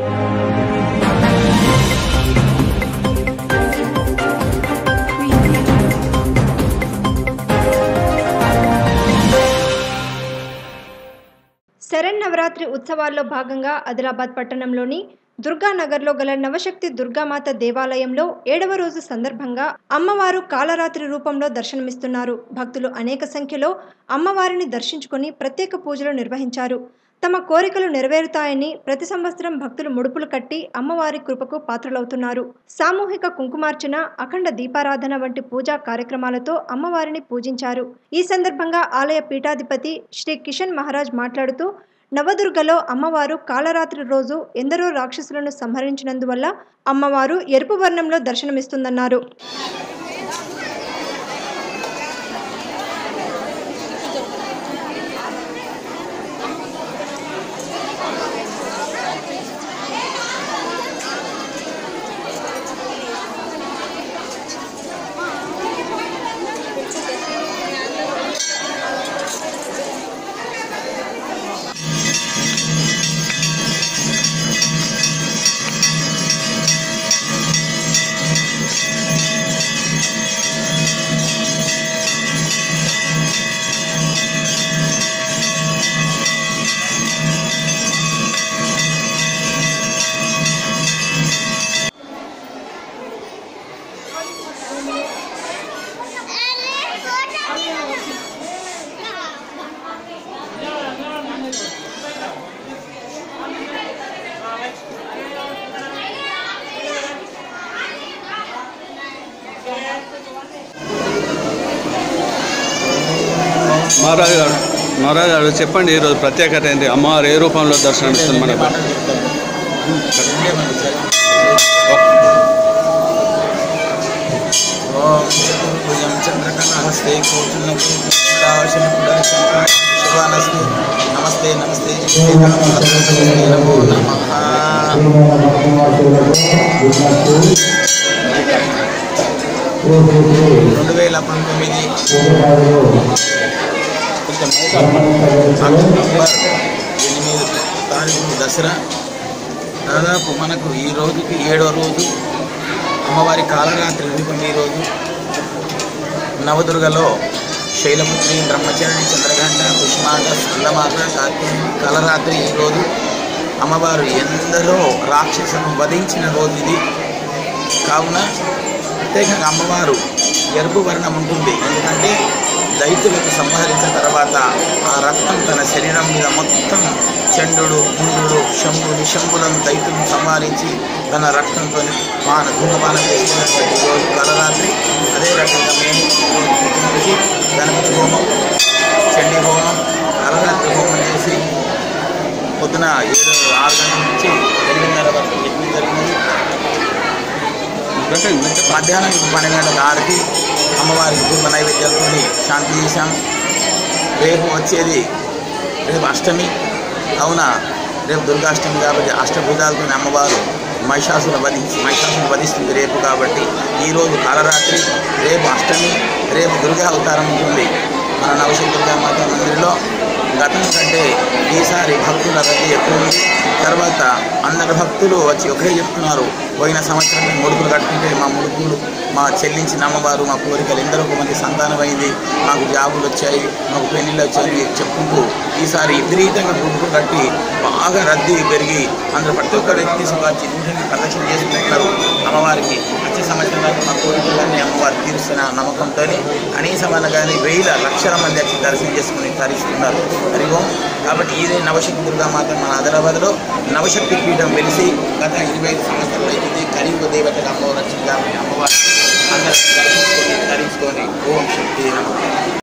శరన్నవరాత్రి ఉత్సవాల్లో భాగంగా ఆదిలాబాద్ పట్టణంలోని దుర్గానగర్లో గల నవశక్తి దుర్గామాత దేవాలయంలో ఏడవ రోజు సందర్భంగా అమ్మవారు కాలరాత్రి రూపంలో దర్శనమిస్తున్నారు భక్తులు అనేక సంఖ్యలో అమ్మవారిని దర్శించుకొని ప్రత్యేక పూజలు నిర్వహించారు తమ కోరికలు నెరవేరుతాయని ప్రతి సంవత్సరం భక్తులు ముడుపులు కట్టి అమ్మవారి కృపకు పాత్రలవుతున్నారు సామూహిక కుంకుమార్చన అఖండ దీపారాధన వంటి పూజా కార్యక్రమాలతో అమ్మవారిని పూజించారు ఈ సందర్భంగా ఆలయ పీఠాధిపతి శ్రీ కిషన్ మహారాజ్ మాట్లాడుతూ నవదుర్గలో అమ్మవారు కాలరాత్రి రోజు ఎందరో రాక్షసులను సంహరించినందువల్ల అమ్మవారు ఎరుపు వర్ణంలో దర్శనమిస్తుందన్నారు మహారాజు గారు మహారాజు గారు చెప్పండి ఈరోజు ప్రత్యేకత ఏంటి అమ్మవారు ఏ రూపంలో దర్శనమిస్తుంది మనకు ఓం చతుర్భుజం చంద్రకళహస్తే కోటున్నశివానస్తే నమస్తే నమస్తే నమస్తే నమో నమః రెండు వేల పంతొమ్మిది అక్టోబర్ ఎనిమిది తారీఖు దసరా దాదాపు మనకు ఈ రోజుకి ఏడో రోజు అమ్మవారి కాలరాత్రి రూపం ఈరోజు నవదుర్గలో శైలపుత్రి బ్రహ్మచారిణి చంద్రఘంట కుష్మాండ స్కందమాత కార్తీని కాలరాత్రి ఈరోజు అమ్మవారు ఎందరో రాక్షసులను వధించిన రోజు ఇది కావున ప్రత్యేకంగా అమ్మవారు ఎరుపు వర్ణం ఉంటుంది ఎందుకంటే దైత్యులకు సంహరించిన తర్వాత ఆ రక్తం తన శరీరం మీద మొత్తం చండుడు ముండు శంభు నిశంభులను దైత్యులను సంహరించి తన రక్తంతో పాన ధూమపానం చేసినటువంటి రోజు కలరాత్రి అదే రకంగా మేము ఈరోజు పుట్టినరోజు గణపతి హోమం చండీ హోమం కలరాత్రి హోమం చేసి పొద్దున ఏడు ఆరు గంటల నుంచి ఎనిమిదిన్నర వరకు యజ్ఞం జరిగినది మధ్యాహ్నం పన్నెండు గంటల ఆరుకి అమ్మవారికి పూర్వ నైవేద్యాలతో శాంతి చేశాం రేపు వచ్చేది రేపు అష్టమి అవున రేపు దుర్గాష్టమి కాబట్టి అష్టభుజాలతో అమ్మవారు మహిషాసును వధించి మహిషాసును వధిస్తుంది రేపు కాబట్టి ఈరోజు కాలరాత్రి రేపు అష్టమి రేపు దుర్గా అవతారం ఉంటుంది మన నవశక్తి దుర్గా మాత మందిరంలో గతం కంటే ఈసారి భక్తుల రద్దీ ఎక్కువ ఉంది తర్వాత అందరు భక్తులు వచ్చి ఒకటే చెప్తున్నారు పోయిన సంవత్సరం మేము ముడుపులు కట్టుకుంటే మా ముడుపులు మా చెల్లించిన అమ్మవారు మా కోరికలు ఎందరో మంది సంతానమైంది మాకు జాబులు వచ్చాయి మాకు పెళ్ళిళ్ళు వచ్చాయి చెప్పుకుంటూ ఈసారి విపరీతంగా ముడుపులు కట్టి బాగా రద్దీ పెరిగి అందరూ ప్రతి ఒక్క వ్యక్తి వచ్చి ఇంటికి ప్రదక్షిణ చేసుకుంటున్నారు అమ్మవారికి వచ్చే సంవత్సరం దాకా మా కోరికలన్నీ అమ్మవారు తీరుస్తున్న నమ్మకంతో కనీసమైన కానీ వేల లక్షల మంది వచ్చి దర్శనం చేసుకుని తరిస్తున్నారు హరి ఓం కాబట్టి ఇదే నవశక్తి దుర్గామాత మన ఆదిలాబాద్లో నవశక్తి పీఠం వెలిసి గత ఇరవై ఐదు సంవత్సరాలు అయితే కలియుగ దేవతగా అమ్మవారు వచ్చింది కాబట్టి అమ్మవారు అందరూ దర్శించుకొని ధరించుకొని ఓం శక్తి నమః